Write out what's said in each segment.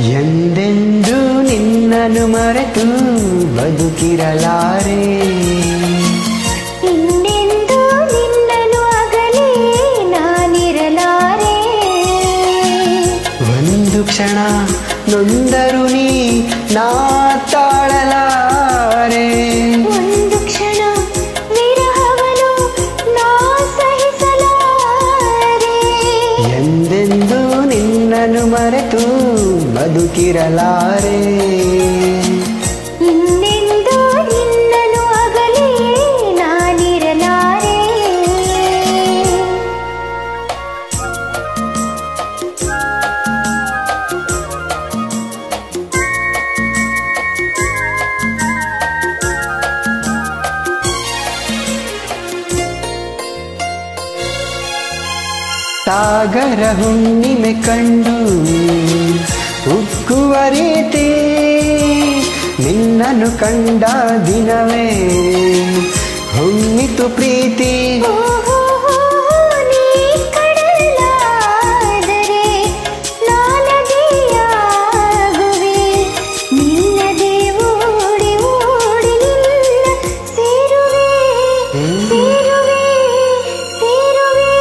ಎಂದೆಂದು ನಿನ್ನನ್ನು ಮರೆತು ಬದುಕಿರಲಾರೆ ಇನ್ನೆಂದು ನಿನ್ನನು ಅಗಲೇ ನಾನಿರಲಾರೆ ಒಂದು ಕ್ಷಣ ನೊಂದರು ನೀ ನಾ ತಾಳಲಾರೆ ಒಂದು ಕ್ಷಣ ವಿರಹವನು ನಾ ಸಹಿಸಲಾರೆ ಎಂದೆಂದು ನಿನ್ನನ್ನು ಮರೆತು ಬದುಕಿರಲಾರೆ ಇನ್ನೆಂದು ನಿನ್ನನು ಅಗಲೇ ನಾನಿರಲಾರೆ ಸಾಗರ ಹುಣ್ಣಿಮೆ ಕಂಡು ಉಕ್ಕುವ ರೀತಿ ನಿನ್ನನ್ನು ಕಂಡ ದಿನವೇ ಹೊಮ್ಮಿತು ಪ್ರೀತಿ ಓಹೋ ನೀ ಕಡಲಾದರೆ ನಾನದಿಯಾಗುವೆ ನಿನ್ನದೇ ಓಡಿ ಓಡಿ ನಿನ್ನ ಸೇರುವೆ ಸೇರುವೆ ಸೇರುವೆ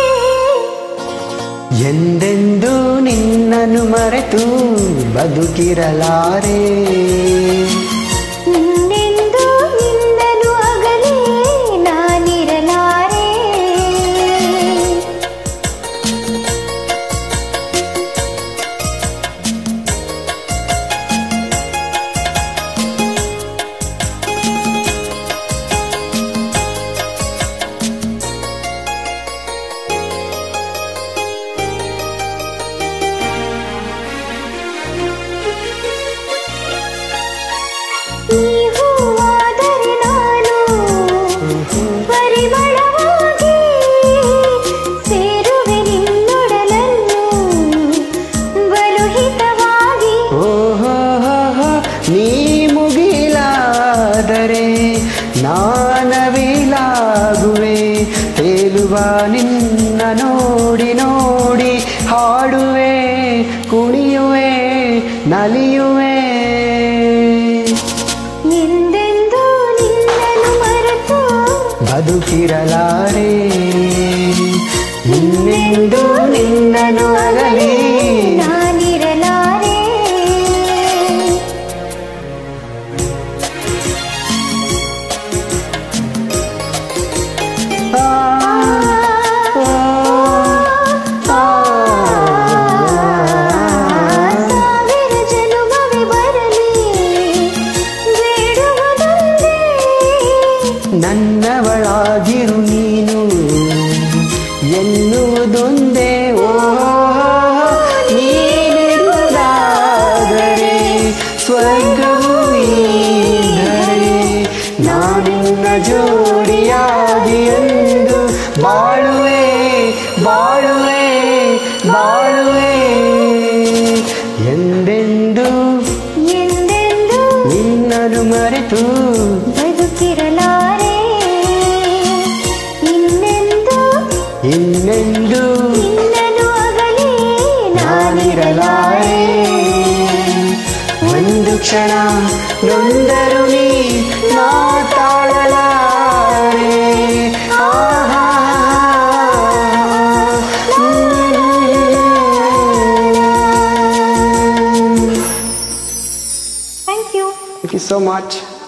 ಎಂದೆಂದು ನಿನ್ನನ್ನು ಮರೆತು ಬದುಕಿರಲಾರೆ ಇನ್ನೆಂದು ನಿನ್ನನು ಅಗಲೇ ನಾನಿರಲಾರೆ ನೀ ಹೂವಾದರೆ ನಾನು ಪರಿಮಳವಾಗಿ ಸೇರುವೆ ನಿನ್ನೊಡಲನ್ನು ಬಲು ಹಿತವಾಗಿ ಓಹೋ ನೀ ಮುಗಿಲಾದರೆ ನಾನವಿಲಾಗುವೆ ತೇಲುವ ನಿನ್ನ ನೋಡಿ ನೋಡಿ ಹಾಡುವೆ ಕುಣಿಯುವೆ ನಲಿಯುವೆ ಎಂದೆಂದು ನಿನ್ನನು ಮರೆತು ಬದುಕಿರಲಾರೆ ಇನ್ನೆಂದು ನಿನ್ನನು ಅಗಲಿ ನಾನಿರಲಾರೆ ಆ, ಆ, ಆ. ಸಾವಿರ ಜನುಮವೇ ಬರಲಿ ಬೇಡುವುದೊಂದೇ ನನ್ನವಳಾಗಿರು ನೀನು ಎನ್ನುವುದೊಂದೇ ಓ ನೀನಿರುವುದಾದರೆ ಸ್ವರ್ಗವು ಈದರೆ ನಾನಿನ್ನ ಜೋಡಿಯಾಗಿ ಎಂದು ಬಾಳುವೆ ಬಾಳುವೆ ಬಾಳುವೆ ಎಂದೆಂದು ಎಂದೆಂದು ನಿನ್ನನ್ನು ಮರೆತು ಬದುಕಿರಲಾರೆ ಇನ್ನೆಂದು ಇನ್ನೆಂದು ನಿನ್ನನು ಅಗಲೇ ನಾನಿರಲಾರೆ ಒಂದು ಕ್ಷಣ ನೊಂದರು ನೀ ನಾ ತಾಳಲಾರೆ ಆಹಾ. Thank you Thank you so much.